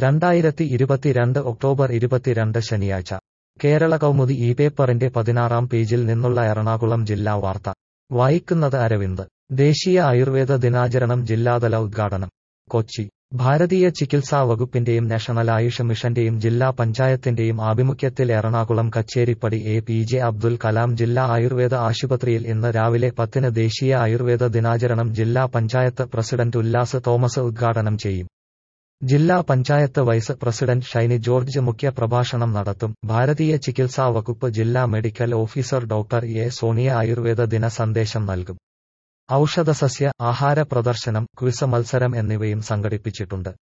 രണ്ടായിരത്തി ഇരുപത്തിരണ്ട് ഒക്ടോബർ ഇരുപത്തിരണ്ട് ശനിയാഴ്ച കേരള കൗമുദി ഈ പേപ്പറിന്റെ പതിനാറാം പേജിൽ നിന്നുള്ള എറണാകുളം ജില്ലാ വാർത്ത വായിക്കുന്നത് അരവിന്ദ് ദേശീയ ആയുർവേദ ദിനാചരണം ജില്ലാതല ഉദ്ഘാടനം കൊച്ചി ഭാരതീയ ചികിത്സാ വകുപ്പിന്റെയും നാഷണൽ ആയുഷ് മിഷന്റെയും ജില്ലാ പഞ്ചായത്തിന്റെയും ആഭിമുഖ്യത്തിൽ Ernakulam Kacheripady A P J Abdul Kalam ജില്ലാ ആയുർവേദ ആശുപത്രിയിൽ ഇന്ന് രാവിലെ പത്തിന് ദേശീയ ആയുർവേദ ദിനാചരണം ജില്ലാ പഞ്ചായത്ത് പ്രസിഡന്റ് ഉല്ലാസ് തോമസ് ഉദ്ഘാടനം ചെയ്യും ജില്ലാ പഞ്ചായത്ത് വൈസ് പ്രസിഡന്റ് ഷൈനി ജോർജ് മുഖ്യ പ്രഭാഷണം നടത്തും ഭാരതീയ ചികിത്സാ വകുപ്പ് ജില്ലാ medical officer doctor A Sonia Ayurveda ദിന സന്ദേശം നൽകും ഔഷധസസ്യ ആഹാര പ്രദർശനം ക്വിസ് മത്സരം എന്നിവയും സംഘടിപ്പിച്ചിട്ടുണ്ട്